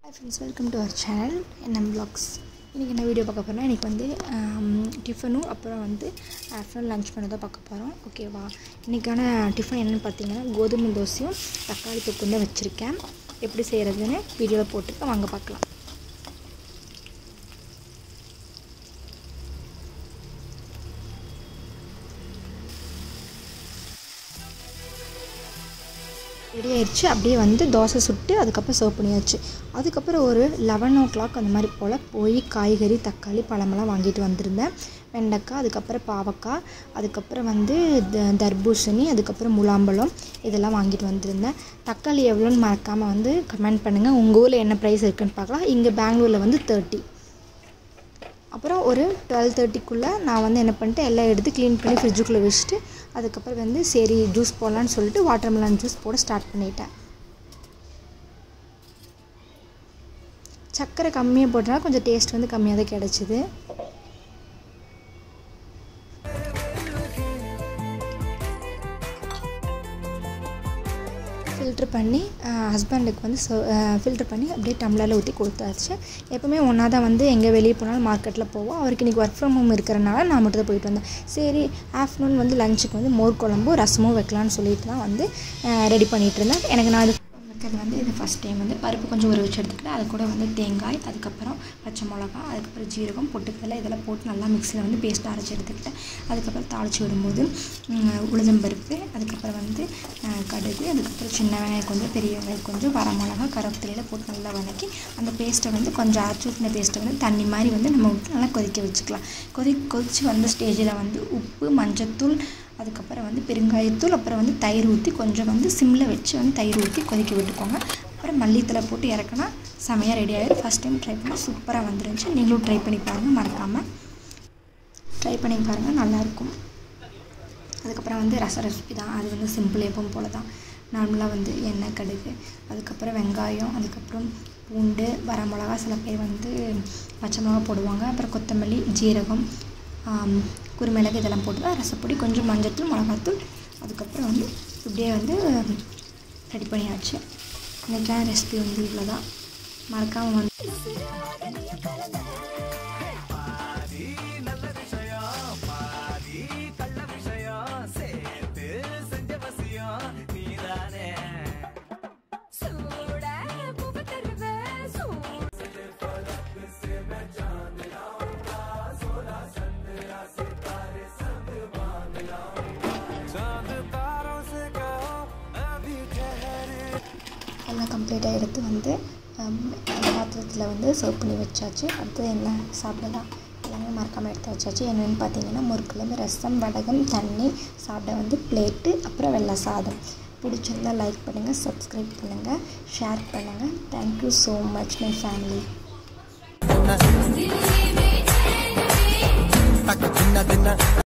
hi friends welcome to our channel NM blogs இன்றைக்கி என்ன video பார்க்க போகிறோம்னா இன்றைக்கி வந்து டிஃபனும் அப்புறம் வந்து ஆஃப்டர்நூன் லஞ்ச் பண்ண தான் பார்க்க போகிறோம் ஓகேவா இன்றைக்கான டிஃபன் என்னென்னு பார்த்தீங்கன்னா கோதுமை தோசையும் தக்காளி தொக்கும் தான் வச்சுருக்கேன் எப்படி செய்கிறதுன்னு வீடியோவில் போட்டுருக்கேன் வாங்க பார்க்கலாம் ரெடி ஆயிடுச்சு அப்படியே வந்து தோசை சுட்டு அதுக்கப்புறம் சர்வ் பண்ணியாச்சு அதுக்கப்புறம் ஒரு லெவன் ஓ கிளாக் அந்த மாதிரி போல் போய் காய்கறி தக்காளி பழமெல்லாம் வாங்கிட்டு வந்திருந்தேன் வெண்டைக்காய் அதுக்கப்புறம் பாவக்காய் அதுக்கப்புறம் வந்து த தர்பூசணி அதுக்கப்புறம் முலாம்பழம் இதெல்லாம் வாங்கிட்டு வந்திருந்தேன் தக்காளி எவ்வளோன்னு மறக்காமல் வந்து கமெண்ட் பண்ணுங்கள் உங்கள் ஊரில் என்ன ப்ரைஸ் இருக்குன்னு பார்க்கலாம் இங்கே பெங்களூரில் வந்து தேர்ட்டி அப்புறம் ஒரு டுவெல் தேர்ட்டிக்குள்ளே நான் வந்து என்ன பண்ணிட்டேன் எல்லாம் எடுத்து க்ளீன் பண்ணி ஃப்ரிட்ஜுக்குள்ளே வச்சுட்டு அதுக்கப்புறம் வந்து சரி ஜூஸ் போடலான்னு சொல்லிட்டு வாட்டர் மெலன் ஜூஸ் போட ஸ்டார்ட் பண்ணிட்டேன் சர்க்கரை கம்மியாக போட்டனால கொஞ்சம் டேஸ்ட் வந்து கம்மியாக தான் கிடச்சிது ஃபில்ட்ரு பண்ணி ஹஸ்பண்டுக்கு வந்து ஃபில்ட்ரு பண்ணி அப்படியே டம்ளரில் ஊற்றி கொடுத்தாச்சு எப்போவுமே ஒன்றா தான் வந்து எங்கே வெளியே போனாலும் மார்க்கெட்டில் போவோம் அவருக்கு இன்றைக்கி ஒர்க் ஃப்ரம் ஹோம் இருக்கிறனால நான் மட்டும் தான் போயிட்டு வந்தேன் சரி ஆஃப்டர்நூன் வந்து லஞ்சுக்கு வந்து மோர் குழம்பும் ரசமும் வைக்கலான்னு சொல்லிட்டு தான் வந்து ரெடி பண்ணிகிட்டு இருந்தேன் எனக்கு நான் இது வைக்கிறது வந்து இது ஃபஸ்ட் டைம் வந்து பருப்பு கொஞ்சம் ஊற வச்சு எடுத்துக்கிட்டு அது கூட வந்து தேங்காய் அதுக்கப்புறம் பச்சை மிளகா அதுக்கப்புறம் ஜீரகம் பொட்டுக்கடலை இதெல்லாம் போட்டு நல்லா மிக்சியில் வந்து பேஸ்ட்டாக அரைச்சி எடுத்துக்கிட்டேன் அதுக்கப்புறம் தாளித்து விடும்போது உளுந்தம்பருப்பு அதுக்கப்புறம் வந்து கடுகு அதுக்கப்புறம் சின்ன வெங்காயம் கொஞ்சம் பெரிய வெங்காயம் கொஞ்சம் வர மிளகா கருவேப்பிலையில் போட்டு நல்லா வதக்கி அந்த பேஸ்ட்டை வந்து கொஞ்சம் அரைச்சி ஊற்றின பேஸ்ட்டை வந்து தண்ணி மாதிரி வந்து நம்ம விட்டு நல்லா கொதிக்க வச்சுக்கலாம் கொதி கொதித்து வந்த ஸ்டேஜில் வந்து உப்பு மஞ்சத்தூள் அதுக்கப்புறம் வந்து பெருங்காயத்தூள் அப்புறம் வந்து தயிர் ஊற்றி கொஞ்சம் வந்து சிம்மில் வச்சு வந்து தயிர் ஊற்றி கொதிக்க விட்டுக்கோங்க அப்புறம் மல்லித்தலை போட்டு இறக்குனா செமையாக ரெடி ஆகிடும் ஃபஸ்ட் டைம் ட்ரை பண்ணி சூப்பராக வந்துருந்துச்சு நீங்களும் ட்ரை பண்ணி பாருங்கள் மறக்காமல் ட்ரை பண்ணி பாருங்கள் நல்லாயிருக்கும் அதுக்கப்புறம் வந்து ரச ரெசிபி தான் அது வந்து சிம்பிள் எப்பவும் போல தான் நார்மலாக வந்து எண்ணெய் கடுகு அதுக்கப்புறம் வெங்காயம் அதுக்கப்புறம் பூண்டு வர மிளகா சில பேர் வந்து பச்சை மிளகா போடுவாங்க அப்புறம் கொத்தமல்லி ஜீரகம் குருமிளகு இதெல்லாம் போட்டு தான் ரசப்பொடி கொஞ்சம் மஞ்சத்தூள் மிளகாத்தூள் அதுக்கப்புறம் வந்து இப்படியே வந்து ரெடி பண்ணியாச்சு இன்றைக்கான ரெசிபி வந்து இவ்வளோ தான் மறக்காமல் வந்து எல்லாம் கம்ப்ளீட்டாக எடுத்து வந்து பாத்திரத்தில் வந்து சர்வ் பண்ணி வச்சாச்சு அடுத்தது என்ன சாப்பிடலாம் எல்லாமே மறக்காமல் எடுத்து வச்சாச்சு என்னென்னு பார்த்தீங்கன்னா முறுக்குலேருந்து ரசம் வடகம் தண்ணி சாப்பிட வந்து பிளேட்டு அப்புறம் வெள்ளை சாதம் பிடிச்சிருந்தால் லைக் பண்ணுங்கள் சப்ஸ்கிரைப் பண்ணுங்கள் ஷேர் பண்ணுங்கள் thank you so much my family தக்க சின்ன சின்ன